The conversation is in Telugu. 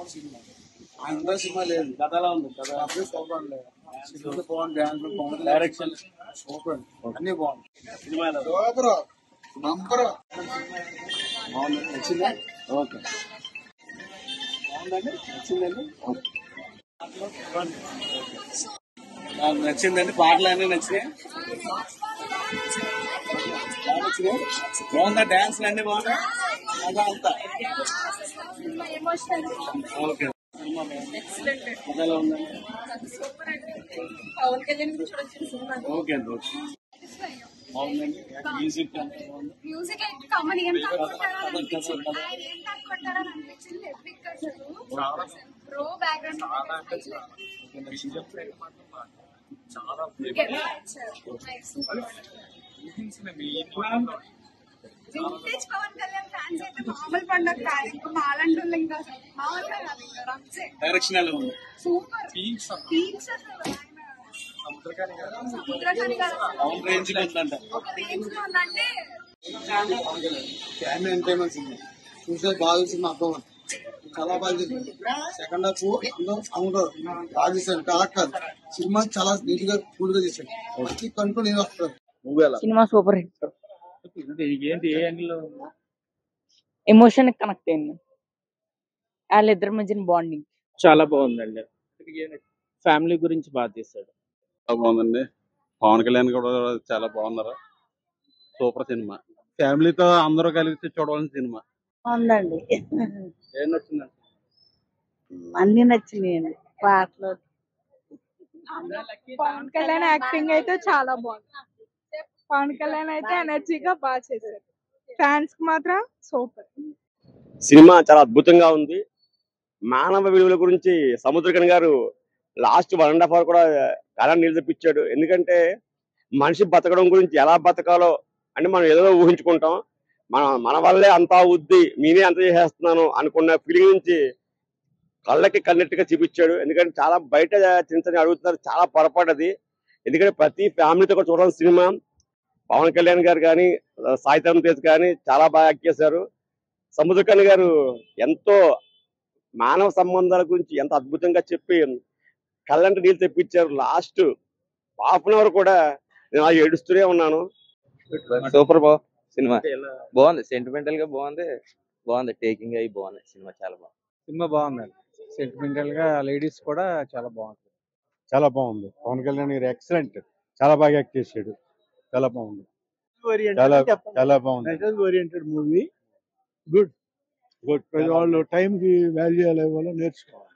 సూపర్ సినిమా ఆంధ్ర సినిమా లేదు కథలా ఉంది కథ అప్పుడే సూపర్ లేదు సినిమా బాగుంది డ్యాన్స్ బాగుంది డైరెక్షన్ సూపర్ అన్ని బాగుంది సినిమా ఎలా ఉంది? సూపర్ నంబర్ బాగుంది నచ్చిందా ఓకే బాగుందండి నచ్చిందండి నాకు నచ్చిందండి పాటలు అన్నీ నచ్చినాయి బాగా నచ్చినాయి బాగుందా డాన్స్ అన్ని బాగున్నాయి అదా అంతా ఓకే సినిమా బాగుంది కథలో ఉందండి పవన్ కళ్యాణ్ గురించి వచ్చిన సినిమా ఓకే అండి ఓకే బాగుందండి మ్యూజిక్ అంతా బాగుంది మ్యూజిక్ అయితే కామన్ ఎంత అనుకుంటారో అని అనిపించింది ఆయన ఏంటి అనుకుంటారో అని అనిపించింది ఎపిక్ అసలు pro background vintage Pawan Kalyan fans అయితే మామూలు పండుగ కాదు ఇంకా మాలంటూ ఇంకా అసలు మామూలుగా కాదు ఇంకా రచ్చే డైరెక్షన్ ఎలా ఉంది సూపర్ పీక్స్ అసలు ఆయన సముద్రకాని కాదు అవును రేంజ్ ఉందంట ఒక రేంజ్ లో ఉందంటే ఫ్యామిలీ ఎంటర్టైన్మెంట్ సినిమా చూసే బాగా సినిమా అర్థం చాలా బాగా చేసింది సెకండ్ హాఫ్ అందరూ అందరూ బాగా చేశారు కలెక్టర్ సినిమా చాలా నీట్ గా కూల్ గా చేశాడు ప్రతి కనుక నేను వస్తాను నువ్వు ఎలా సినిమా సూపర్ హిట్ ఏంటి ఏ యాంగిల్ లో ఎమోషన్ కనెక్ట్ అయింది వాళ్ళిద్దరి మధ్యన బాండింగ్ చాలా బాగుందండి ఫ్యామిలీ గురించి బాగా తీశాడు చాలా బాగుందండి పవన్ కళ్యాణ్ కూడా చాలా బాగున్నారు సూపర్ సినిమా ఫ్యామిలీతో అందరూ కలిసి చూడవలసిన సినిమా ఉందండి ఏం నచ్చిందండి అన్ని నచ్చినాయండి పాటలు పవన్ కళ్యాణ్ యాక్టింగ్ అయితే చాలా బాగుంది పవన్ కళ్యాణ్ అయితే ఎనర్జీగా బాగా చేశారు ఫ్యాన్స్ కి మాత్రం సూపర్ సినిమా చాలా అద్భుతంగా ఉంది మానవ విలువల గురించి Samuthirakani garu last one and half hour కూడా చాలా నీళ్ళు తెప్పించాడు ఎందుకంటే మనిషి బతకడం గురించి ఎలా బతకాలో అంటే మనం ఏదో ఊహించుకుంటాం మన మన వల్లే అంతా అవుద్ది నేనే అంత చేసేస్తున్నాను అనుకున్న ఫీలింగ్ నుంచి కళ్ళకి కన్నట్టుగా చూపించాడు ఎందుకంటే చాలా బయట చిన్న చిన్న అడుగుతున్నారు చాలా పొరపాటు అది ఎందుకంటే ప్రతి ఫ్యామిలీతో కూడా చూడాల్సిన సినిమా పవన్ కళ్యాణ్ గారు కానీ సాయితరం తేజ్ కానీ చాలా బాగా యాక్ట్ చేశారు సముద్రకన్ గారు ఎంతో మానవ సంబంధాల గురించి ఎంత అద్భుతంగా చెప్పి కళ్ళంట నీళ్ళు తెప్పించారు లాస్ట్ హాఫ్ అన్ అవర్ కూడా నేను అలా ఏడుస్తూనే ఉన్నాను సూపర్ బా సినిమా బాగుంది సెంటిమెంటల్ గా బాగుంది బాగుంది టేకింగ్ అయి బాగుంది సినిమా చాలా బాగుంది సినిమా బాగుందండి సెంటిమెంటల్ గా లేడీస్ కూడా చాలా బాగుంది చాలా బాగుంది పవన్ కళ్యాణ్ గారు ఎక్సలెంట్ చాలా బాగా యాక్ట్ చేశాడు చాలా బాగుంది చాలా చాలా బాగుంది ఓరియంటెడ్ మూవీ గుడ్ గుడ్ వాళ్ళు టైం కి వాల్యూ ఎలా ఇవ్వాలో నేర్చుకోవాలి